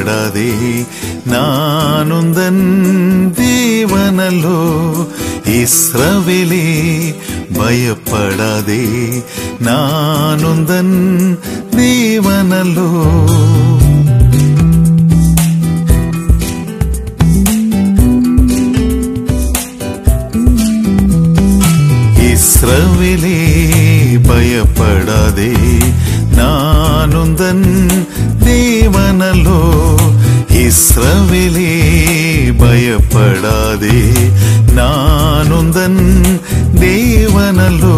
பயப்படாதே நானுந்தன் தேவனல்லோ இஸ்ரவேலே பயப்படாதே நானுந்தன் தேவனல்லோ இஸ்ரவேலே பயப்படாதே நானுந்தன் தேவனல்லோ இஸ்ரவேலே பயப்படாதே நானுந்தன் தேவனல்லோ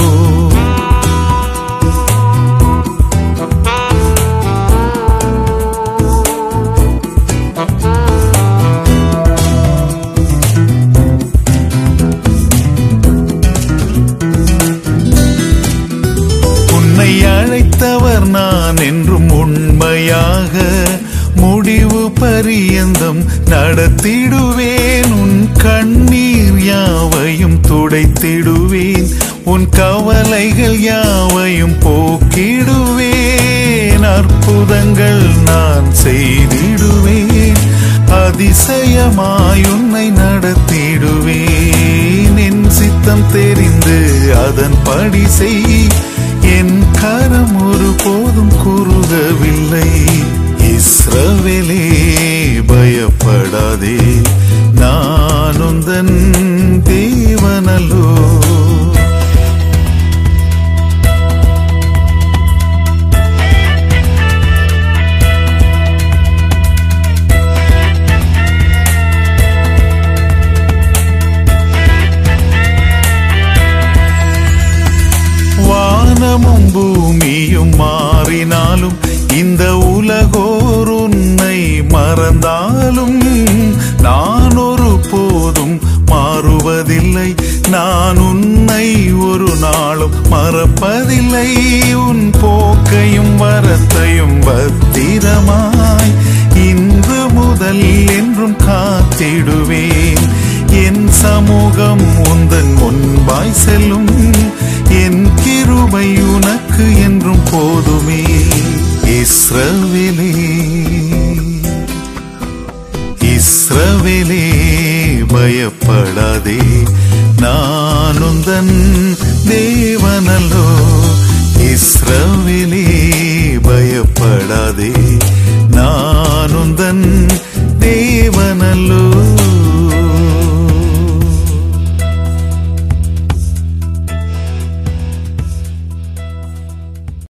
உன்னை அழைத்தவர் நான் என்றும் உண்மையாக முடிவு பரியந்தம் நடத்திடுவேன் உன் கண்ணீர் யாவையும் துடைத்திடுவேன் உன் கவலைகள் யாவையும் போக்கிடுவேன் அற்புதங்கள் நான் செய்திடுவேன் அதிசயமாய் உன்னை நடத்திடுவேன் என் சித்தம் தெரிந்து அதன்படி செய் என் கரம் ஒருபோதும் குறுகவில்லை இஸ்ரவேலே பயப்படாதே நானுந்தன் தேவனல்லோ வானமும் பூமியும் மாறினாலும் இந்த உலகோர் உன்னை மறந்தாலும் நான் ஒரு போதும் மாறுவதில்லை நான் உன்னை ஒரு நாளும் மறப்பதில்லை உன் போக்கையும் வரத்தையும் பத்திரமாய் இன்று முதல் என்றும் காத்திடுவேன் என் சமூகம் உந்தன் முன்பாய் செல்லும் என் கிருபை உனக்கு என்றும் போதுமே இஸ்ரவேலே இஸ்ரவேலே பயப்படாதே நானுந்தன் தேவனல்லோ இஸ்ரவேலே பயப்படாதே நானுந்தன் தேவனல்லோ